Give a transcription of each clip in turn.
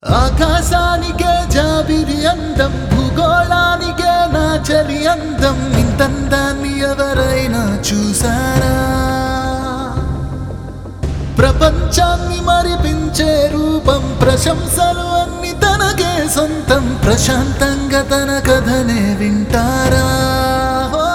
ఆకాశానికే జాబిరి అందం భూగోళానికే నా చలి అందం ఇంతందాన్ని ఎవరైనా చూసారా ప్రపంచాన్ని మరిపించే రూపం ప్రశంసలు అన్ని తనకే సొంతం ప్రశాంతంగా తన కథనే వింటారా ఓ!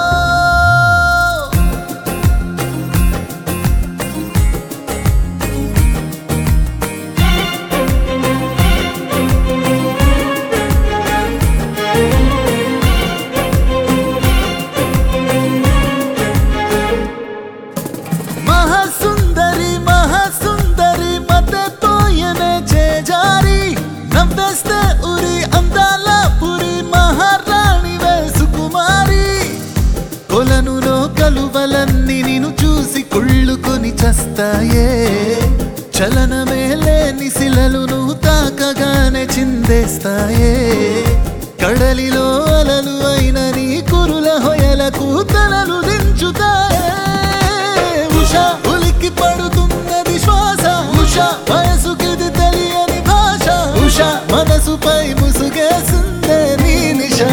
మహాసుందరి మహాసుందరి మతతోయనే చేజారి నవ్వేస్తే ఉరి అందాల పురి మహారాణివే సుకుమారి కొలనులో కలువలన్నీ నిన్ను చూసి కుళ్ళుకొని చస్తాయే చలనమే లేని శిలలు నువ్వు తాకగానే చిందేస్తాయే కడలిలో అలలు అయిన నీ కురుల హొయలకు తలలు దించుతాయే ఉష ఉలిక్కి పడుతున్నది శ్వాస ఉష వయసుకిది తెలియని భాష ఉష మనసుపై ముసుగేసిందే నీ నిషా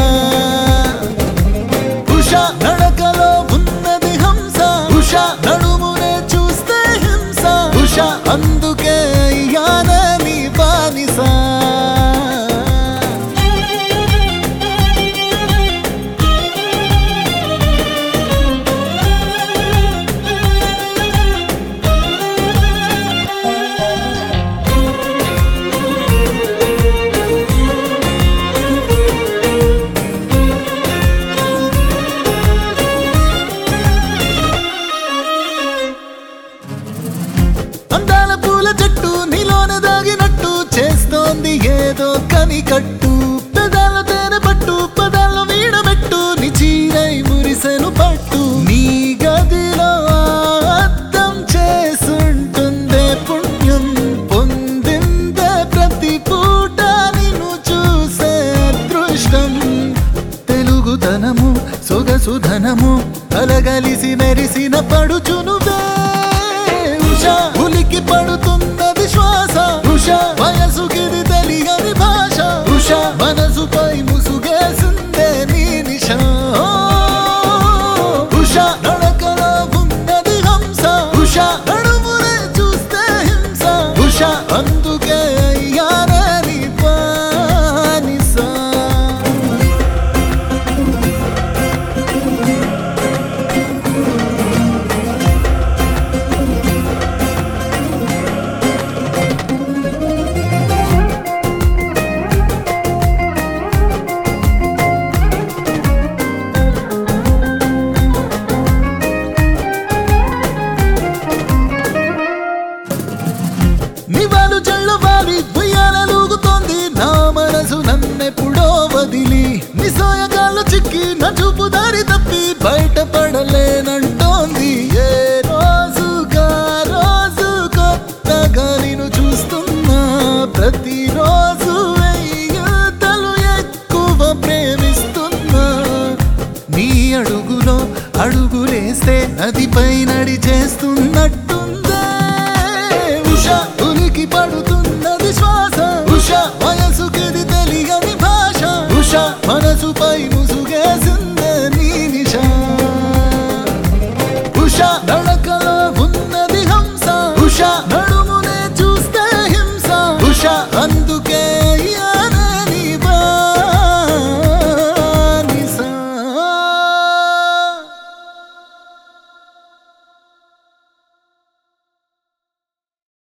ఉష నడకలో ఉన్నది హంస ఉష నడుమునే చూస్తే హింస ఉష అందుకే అయ్యానని బానిసా అందాల పూల చెట్టు నీలోన దాగినట్టు చేస్తోంది ఏదో కనికట్టు పెదాల తేనె పట్టు పదాల్లో వీడబెట్టు నీ చీరై మురిసెను పట్టు నీ గదిలో ఆ అద్దం చేసుంటుందే పుణ్యం పొందిందే ప్రతి పూట నిన్ను చూసే అదృష్టం తెలుగుతనము సొగసుధనము కలగలిసి మెరిసిన పడుచు